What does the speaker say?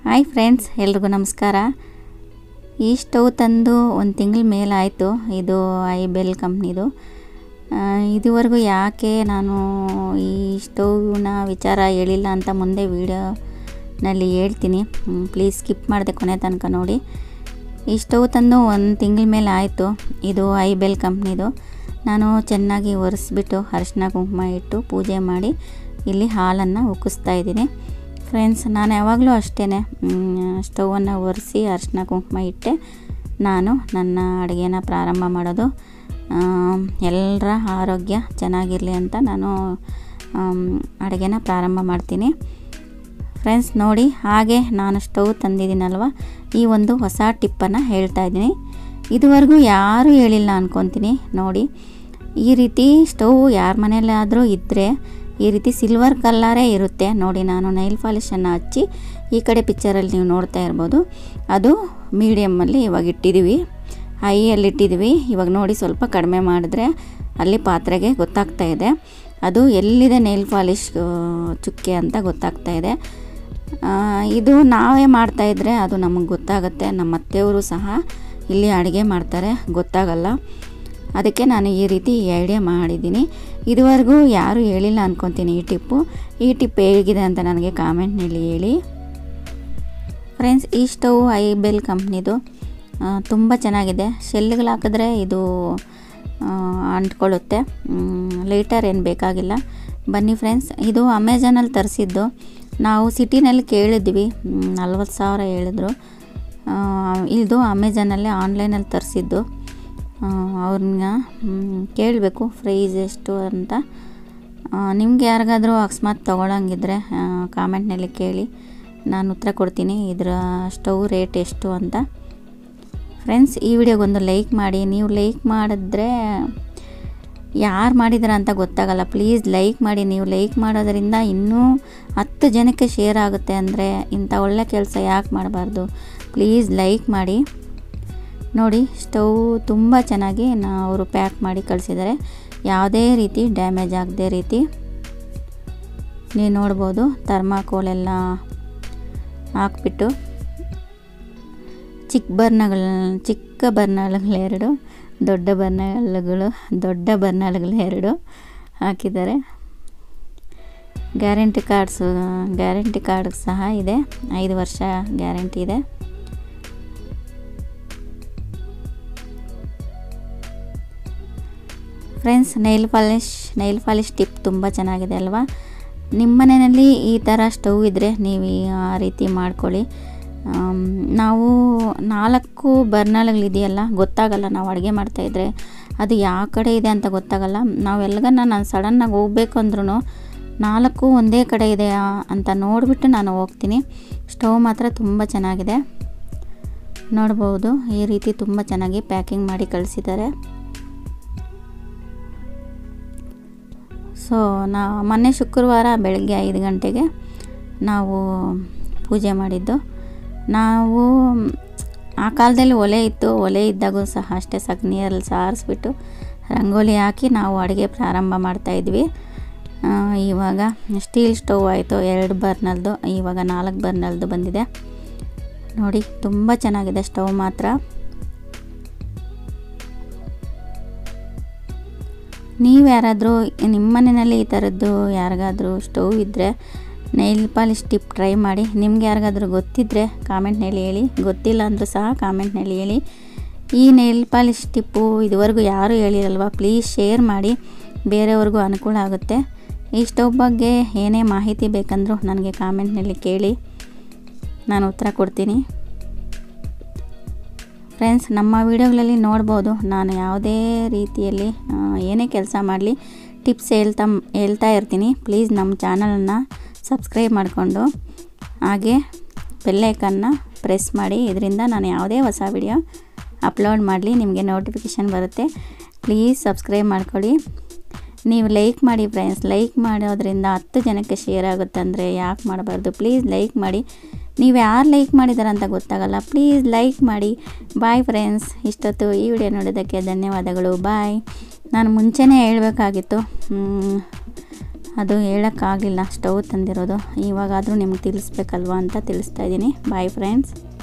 hi friends ಎಲ್ರಿಗೂ ನಮಸ್ಕಾರ ಈ ಸ್ಟವ್ ತಂದು ಒಂದು ತಿಂಗಳ ಮೇಲಾಯಿತು ಇದು ಐ ಬೆಲ್ ಕಂಪ್ನಿದು ಆ, ಇದುವರೆಗೂ ಯಾಕೆ ನಾನು ಈ ಸ್ಟವ್ನ ವಿಚಾರ ಹೇಳಿಲ್ಲ ಅಂತ ಮುಂದೆ ವೀಡಿಯೋನಲ್ಲಿ ಹೇಳ್ತೀನಿ ಪ್ಲೀಸ್ ಸ್ಕಿಪ್ ಮಾಡಿದೆ ಕೊನೆ ತನಕ ನೋಡಿ ಈ ಸ್ಟವ್ ತಂದು ಒಂದು ತಿಂಗಳ ಮೇಲೆ ಆಯಿತು ಇದು ಐ ಬೆಲ್ ಕಂಪ್ನಿದು ನಾನು ಚೆನ್ನಾಗಿ ಒರೆಸ್ಬಿಟ್ಟು ಅರಿಶಿನ ಕುಂಕುಮ ಇಟ್ಟು ಪೂಜೆ ಮಾಡಿ ಇಲ್ಲಿ ಹಾಲನ್ನು ಉಕ್ಕಿಸ್ತಾ ಇದ್ದೀನಿ ಫ್ರೆಂಡ್ಸ್ ನಾನು ಯಾವಾಗಲೂ ಅಷ್ಟೇ ಸ್ಟವನ್ನು ಒರೆಸಿ ಅರಿಶಿನ ಕುಂಕುಮ ಇಟ್ಟೆ ನಾನು ನನ್ನ ಅಡುಗೆನ ಪ್ರಾರಂಭ ಮಾಡೋದು ಎಲ್ಲರ ಆರೋಗ್ಯ ಚೆನ್ನಾಗಿರಲಿ ಅಂತ ನಾನು ಅಡುಗೆನ ಪ್ರಾರಂಭ ಮಾಡ್ತೀನಿ ಫ್ರೆಂಡ್ಸ್ ನೋಡಿ ಹಾಗೆ ನಾನು ಸ್ಟವ್ ತಂದಿದ್ದೀನಲ್ವ ಈ ಒಂದು ಹೊಸ ಟಿಪ್ಪನ್ನು ಹೇಳ್ತಾ ಇದ್ದೀನಿ ಇದುವರೆಗೂ ಯಾರೂ ಹೇಳಿಲ್ಲ ಅಂದ್ಕೊತೀನಿ ನೋಡಿ ಈ ರೀತಿ ಸ್ಟವ್ ಯಾರ ಮನೆಯಲ್ಲಾದರೂ ಇದ್ದರೆ ಈ ರೀತಿ ಸಿಲ್ವರ್ ಕಲ್ಲರೇ ಇರುತ್ತೆ ನೋಡಿ ನಾನು ನೈಲ್ ಪಾಲಿಶನ್ನು ಹಚ್ಚಿ ಈ ಕಡೆ ಪಿಕ್ಚರಲ್ಲಿ ನೀವು ನೋಡ್ತಾ ಇರ್ಬೋದು ಅದು ಮೀಡಿಯಮ್ಮಲ್ಲಿ ಇವಾಗ ಇಟ್ಟಿದ್ದೀವಿ ಹೈಯಲ್ಲಿ ಇಟ್ಟಿದ್ದೀವಿ ಇವಾಗ ನೋಡಿ ಸ್ವಲ್ಪ ಕಡಿಮೆ ಮಾಡಿದ್ರೆ ಅಲ್ಲಿ ಪಾತ್ರೆಗೆ ಗೊತ್ತಾಗ್ತಾ ಇದೆ ಅದು ಎಲ್ಲಿದೆ ನೈಲ್ ಪಾಲಿಶ್ ಚುಕ್ಕೆ ಅಂತ ಗೊತ್ತಾಗ್ತಾ ಇದೆ ಆ, ಇದು ನಾವೇ ಮಾಡ್ತಾಯಿದ್ರೆ ಅದು ನಮಗೆ ಗೊತ್ತಾಗುತ್ತೆ ನಮ್ಮ ಅತ್ತೆಯವರು ಸಹ ಇಲ್ಲಿ ಅಡುಗೆ ಮಾಡ್ತಾರೆ ಗೊತ್ತಾಗಲ್ಲ ಅದಕ್ಕೆ ನಾನು ಈ ರೀತಿ ಐಡಿಯಾ ಮಾಡಿದ್ದೀನಿ ಇದುವರೆಗೂ ಯಾರೂ ಹೇಳಿಲ್ಲ ಅಂದ್ಕೊತೀನಿ ಈ ಟಿಪ್ಪು ಈ ಟಿಪ್ ಹೇಗಿದೆ ಅಂತ ನನಗೆ ಕಾಮೆಂಟ್ನಲ್ಲಿ ಹೇಳಿ ಫ್ರೆಂಡ್ಸ್ ಈ ಸ್ಟವ್ ಐ ಬೆಲ್ ಕಂಪ್ನಿದು ತುಂಬ ಚೆನ್ನಾಗಿದೆ ಶೆಲ್ಗಳು ಹಾಕಿದ್ರೆ ಇದು ಆ, ಅಂಟ್ಕೊಳ್ಳುತ್ತೆ ಲೈಟರ್ ಏನು ಬೇಕಾಗಿಲ್ಲ ಬನ್ನಿ ಫ್ರೆಂಡ್ಸ್ ಇದು ಅಮೆಝಾನಲ್ಲಿ ತರಿಸಿದ್ದು ನಾವು ಸಿಟಿನಲ್ಲಿ ಕೇಳಿದ್ವಿ ನಲ್ವತ್ತು ಸಾವಿರ ಹೇಳಿದ್ರು ಆ, ಇದು ಅಮೆಝಾನಲ್ಲೇ ಆನ್ಲೈನಲ್ಲಿ ತರಿಸಿದ್ದು ಅವ್ರನ್ನ ಕೇಳಬೇಕು ಪ್ರೈಸ್ ಎಷ್ಟು ಅಂತ ನಿಮ್ಗೆ ಯಾರಿಗಾದರೂ ಅಕಸ್ಮಾತ್ ತೊಗೊಳಂಗಿದ್ರೆ ಕಾಮೆಂಟ್ನಲ್ಲಿ ಕೇಳಿ ನಾನು ಉತ್ತರ ಕೊಡ್ತೀನಿ ಇದರ ಸ್ಟವ್ ರೇಟ್ ಎಷ್ಟು ಅಂತ ಫ್ರೆಂಡ್ಸ್ ಈ ವಿಡಿಯೋಗೊಂದು ಲೈಕ್ ಮಾಡಿ ನೀವು ಲೈಕ್ ಮಾಡಿದ್ರೆ ಯಾರು ಮಾಡಿದಾರ ಅಂತ ಗೊತ್ತಾಗಲ್ಲ ಪ್ಲೀಸ್ ಲೈಕ್ ಮಾಡಿ ನೀವು ಲೈಕ್ ಮಾಡೋದರಿಂದ ಇನ್ನೂ ಹತ್ತು ಜನಕ್ಕೆ ಶೇರ್ ಆಗುತ್ತೆ ಅಂದರೆ ಇಂಥ ಒಳ್ಳೆ ಕೆಲಸ ಯಾಕೆ ಮಾಡಬಾರ್ದು ಪ್ಲೀಸ್ ಲೈಕ್ ಮಾಡಿ ನೋಡಿ ಸ್ಟವ್ ತುಂಬ ಚೆನ್ನಾಗಿ ನಾ ಅವರು ಪ್ಯಾಕ್ ಮಾಡಿ ಕಳಿಸಿದ್ದಾರೆ ಯಾವುದೇ ರೀತಿ ಡ್ಯಾಮೇಜ್ ಆಗದೆ ರೀತಿ ನೀವು ನೋಡ್ಬೋದು ಥರ್ಮಾಕೋಲ್ ಎಲ್ಲ ಹಾಕ್ಬಿಟ್ಟು ಚಿಕ್ಕ ಬರ್ನಗಳ ಚಿಕ್ಕ ಬರ್ನಳುಗಳೆರಡು ದೊಡ್ಡ ಬರ್ನಳುಗಳು ದೊಡ್ಡ ಬರ್ನಳುಗಳು ಎರಡು ಹಾಕಿದ್ದಾರೆ ಗ್ಯಾರಂಟಿ ಕಾರ್ಡ್ಸು ಗ್ಯಾರಂಟಿ ಕಾರ್ಡ್ ಸಹ ಇದೆ ಐದು ವರ್ಷ ಗ್ಯಾರಂಟಿ ಇದೆ friends nail polish nail polish tip ತುಂಬ ಚೆನ್ನಾಗಿದೆ ಅಲ್ವಾ ನಿಮ್ಮ ಮನೆಯಲ್ಲಿ ಈ ಥರ ಸ್ಟವ್ ಇದ್ದರೆ ನೀವು ಈ- ಆ ರೀತಿ ಮಾಡ್ಕೊಳ್ಳಿ ಆಮ್, ನಾವು ನಾಲ್ಕು ಬರ್ನಲ್ಗಳಿದೆಯಲ್ಲ ಗೊತ್ತಾಗಲ್ಲ ನಾವು ಅಡುಗೆ ಮಾಡ್ತಾಯಿದ್ರೆ ಅದು ಯಾವ ಕಡೆ ಇದೆ ಅಂತ ಗೊತ್ತಾಗಲ್ಲ ನಾವು ಎಲ್ಗನ್ನ ನಾನು ಸಡನ್ನಾಗಿ ಹೋಗ್ಬೇಕು ಅಂದ್ರೂ ನಾಲ್ಕು ಒಂದೇ ಕಡೆ ಇದೆಯಾ ಅಂತ ನೋಡಿಬಿಟ್ಟು ನಾನು ಹೋಗ್ತೀನಿ ಸ್ಟವ್ ಮಾತ್ರ ತುಂಬ ಚೆನ್ನಾಗಿದೆ ನೋಡ್ಬೋದು ಈ ರೀತಿ ತುಂಬ ಚೆನ್ನಾಗಿ ಪ್ಯಾಕಿಂಗ್ ಮಾಡಿ ಕಳಿಸಿದ್ದಾರೆ ಸೊ ನಾ ಮೊನ್ನೆ ಶುಕ್ರವಾರ ಬೆಳಗ್ಗೆ ಐದು ಗಂಟೆಗೆ ನಾವು ಪೂಜೆ ಮಾಡಿದ್ದು ನಾವು ಆ ಕಾಲದಲ್ಲಿ ಒಲೆ ಇತ್ತು ಒಲೆ ಇದ್ದಾಗೂ ಸಹ ಅಷ್ಟೇ ಸಗಣಿಯಲ್ಲಿ ಸಾರಿಸ್ಬಿಟ್ಟು ರಂಗೋಲಿ ಹಾಕಿ ನಾವು ಅಡುಗೆ ಪ್ರಾರಂಭ ಮಾಡ್ತಾಯಿದ್ವಿ ಆ, ಇವಾಗ ಸ್ಟೀಲ್ ಸ್ಟವ್ ಆಯಿತು ಎರಡು ಬರ್ನಲ್ದು ಇವಾಗ ನಾಲ್ಕು ಬರ್ನಲ್ದು ಬಂದಿದೆ ನೋಡಿ ತುಂಬ ಚೆನ್ನಾಗಿದೆ ಸ್ಟವ್ ಮಾತ್ರ ನೀವು ಯಾರಾದರೂ ನಿಮ್ಮ ಮನೆಯಲ್ಲಿ ಈ ಥರದ್ದು ಯಾರಿಗಾದರೂ ಸ್ಟವ್ ಇದ್ದರೆ ನೈಲ್ ಪಾಲಿಶ್ ಟಿಪ್ ಟ್ರೈ ಮಾಡಿ ನಿಮ್ಗೆ ಯಾರಿಗಾದ್ರೂ ಗೊತ್ತಿದ್ದರೆ ಕಾಮೆಂಟ್ನಲ್ಲಿ ಹೇಳಿ ಗೊತ್ತಿಲ್ಲ ಅಂದರೂ ಸಹ ಕಾಮೆಂಟ್ನಲ್ಲಿ ಹೇಳಿ ಈ ನೈಲ್ ಪಾಲಿಶ್ ಟಿಪ್ಪು ಇದುವರೆಗೂ ಯಾರೂ ಹೇಳಿರಲ್ವ ಪ್ಲೀಸ್ ಶೇರ್ ಮಾಡಿ ಬೇರೆಯವ್ರಿಗೂ ಅನುಕೂಲ ಆಗುತ್ತೆ ಈ ಸ್ಟವ್ ಬಗ್ಗೆ ಏನೇ ಮಾಹಿತಿ ಬೇಕಂದರೂ ನನಗೆ ಕಾಮೆಂಟ್ನಲ್ಲಿ ಕೇಳಿ ನಾನು ಉತ್ತರ ಕೊಡ್ತೀನಿ ಫ್ರೆಂಡ್ಸ್ ನಮ್ಮ ವಿಡಿಯೋಗಳಲ್ಲಿ ನೋಡ್ಬೋದು ನಾನು ಯಾವುದೇ ರೀತಿಯಲ್ಲಿ ಆ, ಏನೇ ಕೆಲಸ ಮಾಡಲಿ ಟಿಪ್ಸ್ ಹೇಳ್ತಾ ಹೇಳ್ತಾ ಇರ್ತೀನಿ ಪ್ಲೀಸ್ ನಮ್ಮ ಚಾನಲನ್ನು ಸಬ್ಸ್ಕ್ರೈಬ್ ಮಾಡಿಕೊಂಡು ಹಾಗೆ ಬೆಲ್ಲೈಕನ್ನ ಪ್ರೆಸ್ ಮಾಡಿ ಇದರಿಂದ ನಾನು ಯಾವುದೇ ಹೊಸ ವಿಡಿಯೋ ಅಪ್ಲೋಡ್ ಮಾಡಲಿ ನಿಮಗೆ ನೋಟಿಫಿಕೇಷನ್ ಬರುತ್ತೆ ಪ್ಲೀಸ್ ಸಬ್ಸ್ಕ್ರೈಬ್ ಮಾಡ್ಕೊಳ್ಳಿ ನೀವು ಲೈಕ್ ಮಾಡಿ ಫ್ರೆಂಡ್ಸ್ ಲೈಕ್ ಮಾಡೋದ್ರಿಂದ ಹತ್ತು ಜನಕ್ಕೆ ಶೇರ್ ಆಗುತ್ತೆ ಅಂದರೆ ಯಾಕೆ ಮಾಡಬಾರ್ದು ಪ್ಲೀಸ್ ಲೈಕ್ ಮಾಡಿ ನೀವು ಯಾರು ಲೈಕ್ ಮಾಡಿದಾರ ಅಂತ ಗೊತ್ತಾಗಲ್ಲ ಪ್ಲೀಸ್ ಲೈಕ್ ಮಾಡಿ ಬಾಯ್ ಫ್ರೆಂಡ್ಸ್ ಇಷ್ಟೊತ್ತು ಈ ವಿಡಿಯೋ ನೋಡೋದಕ್ಕೆ ಧನ್ಯವಾದಗಳು ಬಾಯ್ ನಾನು ಮುಂಚೆನೇ ಹೇಳಬೇಕಾಗಿತ್ತು ಅದು ಹೇಳೋಕ್ಕಾಗಲಿಲ್ಲ ಸ್ಟವ್ ತಂದಿರೋದು ಇವಾಗಾದರೂ ನಿಮ್ಗೆ ತಿಳಿಸ್ಬೇಕಲ್ವಾ ಅಂತ ತಿಳಿಸ್ತಾ ಇದ್ದೀನಿ ಬಾಯ್ ಫ್ರೆಂಡ್ಸ್